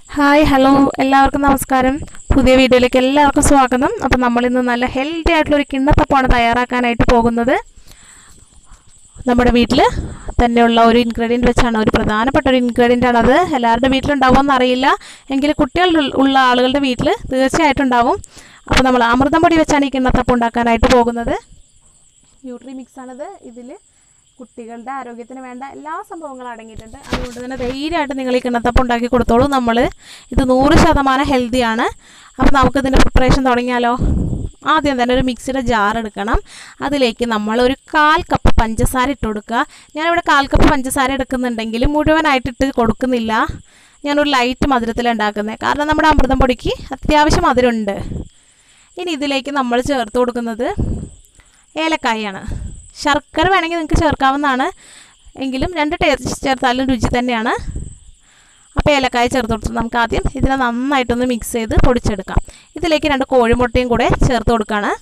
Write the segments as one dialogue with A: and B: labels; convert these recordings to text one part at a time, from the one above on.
A: hi hello എല്ലാവർക്കും നമസ്കാരം പുതിയ വീഡിയോയിലേക്ക് എല്ലാവർക്കും സ്വാഗതം അപ്പം നമ്മളിന്ന് നല്ല ഹെൽത്തി ആയിട്ടുള്ള ഒരു കിണ്ണത്തപ്പമാണ് തയ്യാറാക്കാനായിട്ട് പോകുന്നത് നമ്മുടെ വീട്ടിൽ തന്നെയുള്ള ഒരു ഇൻഗ്രീഡിയൻറ്റ് വെച്ചാണ് ഒരു പ്രധാനപ്പെട്ട ഒരു ഇൻഗ്രീഡിയൻ്റ് ആണത് എല്ലാവരുടെ വീട്ടിലുണ്ടാവുമെന്ന് അറിയില്ല എങ്കിലും കുട്ടികൾ ഉള്ള ആളുകളുടെ വീട്ടിൽ തീർച്ചയായിട്ടും ഉണ്ടാവും അപ്പോൾ നമ്മൾ അമൃതം പൊടി വെച്ചാണ് ഈ കിണ്ണത്തപ്പം ഉണ്ടാക്കാനായിട്ട് പോകുന്നത് ന്യൂട്രി മിക്സ് ആണത് ഇതിൽ കുട്ടികളുടെ ആരോഗ്യത്തിന് വേണ്ട എല്ലാ സംഭവങ്ങളും അടങ്ങിയിട്ടുണ്ട് അതുകൊണ്ട് തന്നെ ധൈര്യമായിട്ട് നിങ്ങൾ ഈ കിണ്ണത്തപ്പം ഉണ്ടാക്കി കൊടുത്തോളൂ നമ്മൾ ഇത് നൂറ് ശതമാനം ഹെൽത്തിയാണ് അപ്പോൾ നമുക്കിതിൻ്റെ പ്രിപ്പറേഷൻ തുടങ്ങിയാലോ ആദ്യം തന്നെ ഒരു മിക്സിയുടെ ജാർ എടുക്കണം അതിലേക്ക് നമ്മൾ ഒരു കാൽ കപ്പ് പഞ്ചസാര ഇട്ട് കൊടുക്കുക ഞാനിവിടെ കാൽ കപ്പ് പഞ്ചസാര എടുക്കുന്നുണ്ടെങ്കിൽ മുഴുവനായിട്ട് ഇട്ട് കൊടുക്കുന്നില്ല ഞാനൊരു ലൈറ്റ് മധുരത്തിലാണ് ഉണ്ടാക്കുന്നത് കാരണം നമ്മുടെ അമൃതം പൊടിക്ക് അത്യാവശ്യം മധുരമുണ്ട് ഇനി ഇതിലേക്ക് നമ്മൾ ചേർത്ത് കൊടുക്കുന്നത് ഏലക്കായാണ് ശർക്കര വേണമെങ്കിൽ നിങ്ങൾക്ക് ചേർക്കാവുന്നതാണ് എങ്കിലും രണ്ട് ടേസ്റ്റ് ചേർത്താലും രുചി തന്നെയാണ് അപ്പോൾ ഏലക്കായ ചേർത്ത് കൊടുത്ത് നമുക്ക് ആദ്യം ഇതിനെ നന്നായിട്ടൊന്ന് മിക്സ് ചെയ്ത് പൊടിച്ചെടുക്കാം ഇതിലേക്ക് രണ്ട് കോഴിമുട്ടയും കൂടെ ചേർത്ത് കൊടുക്കുകയാണ്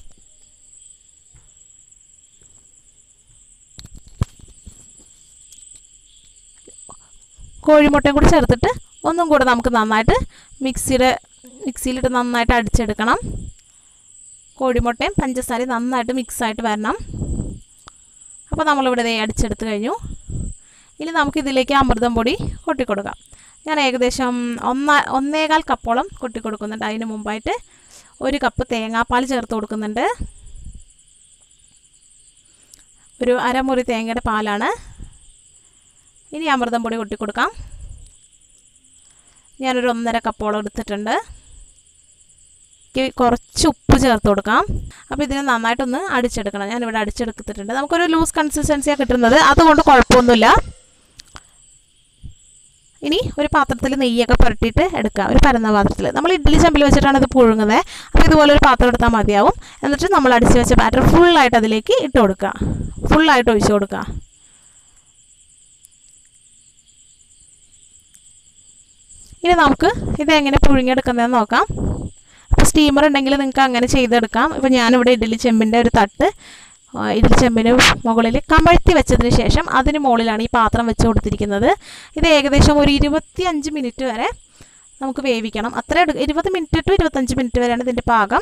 A: കോഴിമുട്ടയും കൂടി ചേർത്തിട്ട് ഒന്നും കൂടെ നമുക്ക് നന്നായിട്ട് മിക്സിയുടെ മിക്സിയിലിട്ട് നന്നായിട്ട് അടിച്ചെടുക്കണം കോഴിമുട്ടയും പഞ്ചസാരയും നന്നായിട്ട് മിക്സായിട്ട് വരണം അപ്പോൾ നമ്മളിവിടെ ദേ അടിച്ചെടുത്ത് കഴിഞ്ഞു ഇനി നമുക്കിതിലേക്ക് അമൃതം പൊടി കൊട്ടിക്കൊടുക്കാം ഞാൻ ഏകദേശം ഒന്ന ഒന്നേകാൽ കപ്പോളം കൊട്ടിക്കൊടുക്കുന്നുണ്ട് അതിന് മുമ്പായിട്ട് ഒരു കപ്പ് തേങ്ങാപ്പാൽ ചേർത്ത് കൊടുക്കുന്നുണ്ട് ഒരു അരമുറി തേങ്ങയുടെ പാലാണ് ഇനി അമൃതം പൊടി കൊട്ടിക്കൊടുക്കാം ഞാനൊരു ഒന്നര കപ്പോളം എടുത്തിട്ടുണ്ട് കുറച്ച് ഉപ്പ് ചേർത്ത് കൊടുക്കാം അപ്പോൾ ഇതിനെ നന്നായിട്ടൊന്ന് അടിച്ചെടുക്കണം ഞാനിവിടെ അടിച്ചെടുത്തിട്ടുണ്ട് നമുക്കൊരു ലൂസ് കൺസിസ്റ്റൻസിയാണ് കിട്ടുന്നത് അതുകൊണ്ട് കുഴപ്പമൊന്നുമില്ല ഇനി ഒരു പാത്രത്തിൽ നെയ്യൊക്കെ പുരട്ടിയിട്ട് എടുക്കുക ഒരു പരന്ന പാത്രത്തിൽ നമ്മൾ ഇഡ്ഡലി ചെമ്പിൽ വെച്ചിട്ടാണ് ഇത് പുഴുങ്ങുന്നത് അപ്പോൾ ഇതുപോലെ ഒരു പാത്രം എടുത്താൽ മതിയാവും എന്നിട്ട് നമ്മൾ അടിച്ച് വെച്ച ബാറ്റർ ഫുള്ളായിട്ട് അതിലേക്ക് ഇട്ട് കൊടുക്കുക ഫുള്ളായിട്ട് ഒഴിച്ചു കൊടുക്കുക ഇനി നമുക്ക് ഇതെങ്ങനെ പുഴുങ്ങിയെടുക്കുന്നതെന്ന് നോക്കാം അപ്പോൾ സ്റ്റീമർ ഉണ്ടെങ്കിൽ നിങ്ങൾക്ക് അങ്ങനെ ചെയ്തെടുക്കാം ഇപ്പോൾ ഞാനിവിടെ ഇഡ്ഡലി ചെമ്പിൻ്റെ ഒരു തട്ട് ഇഡ്ഡലി ചെമ്പിന് മുകളിൽ കമഴ്ത്തി വെച്ചതിന് ശേഷം അതിന് മുകളിലാണ് ഈ പാത്രം വെച്ച് കൊടുത്തിരിക്കുന്നത് ഇത് ഏകദേശം ഒരു ഇരുപത്തി അഞ്ച് മിനിറ്റ് വരെ നമുക്ക് വേവിക്കണം അത്ര ഇരുപത് മിനിറ്റ് ടു ഇരുപത്തഞ്ച് മിനിറ്റ് വരെയാണ് ഇതിൻ്റെ പാകം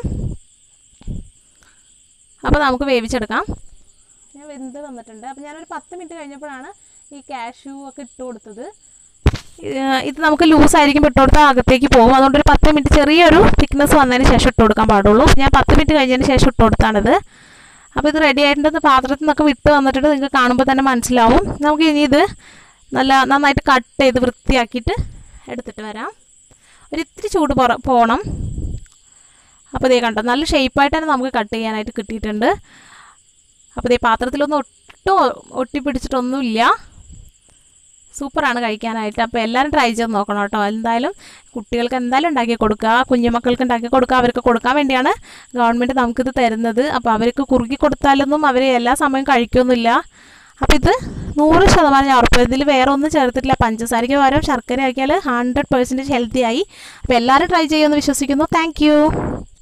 A: അപ്പോൾ നമുക്ക് വേവിച്ചെടുക്കാം ഞാൻ വെന്ത് വന്നിട്ടുണ്ട് അപ്പോൾ ഞാനൊരു പത്ത് മിനിറ്റ് കഴിഞ്ഞപ്പോഴാണ് ഈ കാഷ്യൂ ഒക്കെ ഇട്ട് കൊടുത്തത് ഇത് നമുക്ക് ലൂസ് ആയിരിക്കും ഇട്ട് കൊടുത്താൽ അകത്തേക്ക് പോകും അതുകൊണ്ട് ഒരു പത്ത് മിനിറ്റ് ചെറിയൊരു തിക്നെസ് വന്നതിന് ശേഷം ഇട്ട് കൊടുക്കാൻ പാടുള്ളൂ ഞാൻ പത്ത് മിനിറ്റ് കഴിഞ്ഞതിന് ശേഷം ഇട്ട് കൊടുത്താണിത് അപ്പോൾ ഇത് റെഡി ആയിട്ടുണ്ട് പാത്രത്തിൽ നിന്നൊക്കെ വിട്ട് വന്നിട്ടുണ്ട് നിങ്ങൾക്ക് കാണുമ്പോൾ തന്നെ മനസ്സിലാവും നമുക്ക് ഇനി ഇത് നല്ല നന്നായിട്ട് കട്ട് ചെയ്ത് വൃത്തിയാക്കിയിട്ട് എടുത്തിട്ട് വരാം ഒരു ഇത്തിരി ചൂട് പുറ പോകണം അപ്പോൾ ഇതേ കണ്ടോ നല്ല ഷേപ്പായിട്ട് തന്നെ നമുക്ക് കട്ട് ചെയ്യാനായിട്ട് കിട്ടിയിട്ടുണ്ട് അപ്പോൾ ഇതേ പാത്രത്തിലൊന്നും ഒട്ടും ഒട്ടിപ്പിടിച്ചിട്ടൊന്നുമില്ല സൂപ്പറാണ് കഴിക്കാനായിട്ട് അപ്പോൾ എല്ലാവരും ട്രൈ ചെയ്ത് നോക്കണം കേട്ടോ എന്തായാലും കുട്ടികൾക്ക് എന്തായാലും ഉണ്ടാക്കി കൊടുക്കുക കുഞ്ഞുമക്കൾക്ക് ഉണ്ടാക്കി കൊടുക്കുക അവർക്ക് കൊടുക്കാൻ വേണ്ടിയാണ് ഗവൺമെൻറ് നമുക്കിത് തരുന്നത് അപ്പോൾ അവർക്ക് കുറുക്കി കൊടുത്താലൊന്നും അവർ എല്ലാ സമയവും കഴിക്കൊന്നുമില്ല അപ്പോൾ ഇത് നൂറ് ശതമാനം ഞാൻ ഉറപ്പ് ഇതിൽ വേറെ ഒന്നും ചേർത്തിട്ടില്ല പഞ്ചസാരയ്ക്ക് പകരം ശർക്കര ആക്കിയാൽ ഹൺഡ്രഡ് പെർസെൻറ്റേജ് ഹെൽത്തി ആയി അപ്പോൾ എല്ലാവരും ട്രൈ ചെയ്യുമെന്ന് വിശ്വസിക്കുന്നു താങ്ക്